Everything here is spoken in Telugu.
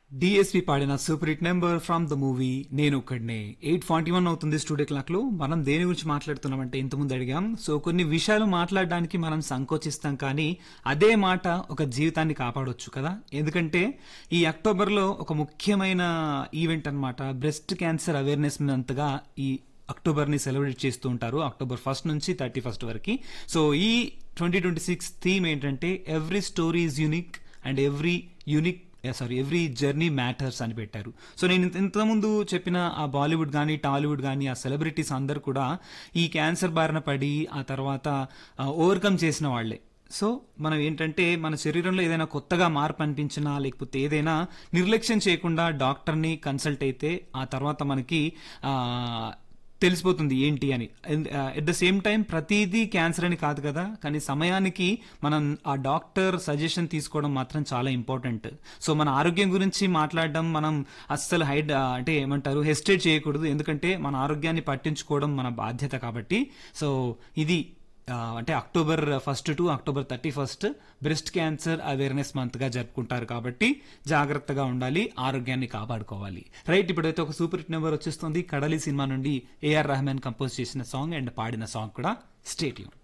డిఎస్పి పాడిన super hit number from the movie Nenu Okkadine eight forty one అవుతుంది స్టూడియో క్లాక్ లో మనం దేని గురించి మాట్లాడుతున్నామంటే ఇంతకుముందు అడిగాం సో కొన్ని విషయాలు మాట్లాడడానికి మనం సంకోచిస్తాం కానీ అదే మాట ఒక జీవితాన్ని కాపాడొచ్చు కదా ఎందుకంటే ఈ అక్టోబర్ లో ఒక ముఖ్యమైన ఈవెంట్ అన్నమాట బ్రెస్ట్ క్యాన్సర్ అవేర్నెస్ అంతగా ఈ అక్టోబర్ ని సెలబ్రేట్ చేస్తూ ఉంటారు అక్టోబర్ ఫస్ట్ నుంచి థర్టీ ఫస్ట్ వరకు సో ఈ ట్వంటీ ట్వంటీ సిక్స్ థీమ్ ఏంటంటే every story is unique and every unique sorry every journey matters అని పెట్టారు సో నేను ఇంత- ఇంతకుముందు చెప్పిన ఆ బాలీవుడ్ కానీ టాలీవుడ్ కానీ ఆ సెలబ్రిటీస్ అందరు కూడా ఈ క్యాన్సర్ బారిన పడి ఆ తర్వాత ఓవర్కమ్ చేసిన వాళ్ళే సో మనం ఏంటంటే మన శరీరంలో ఏదైనా కొత్తగా మార్పు అనిపించినా లేకపోతే ఏదైనా నిర్లక్ష్యం చేయకుండా డాక్టర్ని కన్సల్ట్ అయితే ఆ తర్వాత మనకి ఆ, తెలిసిపోతుంది ఏంటి అని ఎట్ ద సేమ్ టైం ప్రతిదీ క్యాన్సర్ అని కాదు కదా కానీ సమయానికి మనం ఆ డాక్టర్ సజెషన్ తీసుకోవడం మాత్రం చాలా ఇంపార్టెంట్ సో మన ఆరోగ్యం గురించి మాట్లాడడం మనం అస్సలు హైడ్ అంటే ఏమంటారు హెస్టేట్ చేయకూడదు ఎందుకంటే మన ఆరోగ్యాన్ని పట్టించుకోవడం మన బాధ్యత కాబట్టి సో ఇది ఆ, అంటే October first to October thirty first breast cancer awareness month గా జరుపుకుంటారు కాబట్టి జాగ్రత్తగా ఉండాలి ఆరోగ్యాన్ని కాపాడుకోవాలి రైట్ ఇప్పుడైతే ఒక సూపర్ హిట్ నెంబర్ వచ్చేస్తుంది కడలి సినిమా నుండి ఏఆర్ రెహమాన్ కంపోజ్ చేసిన సాంగ్ అండ్ పాడిన సాంగ్ కూడా స్టేట్ యూన్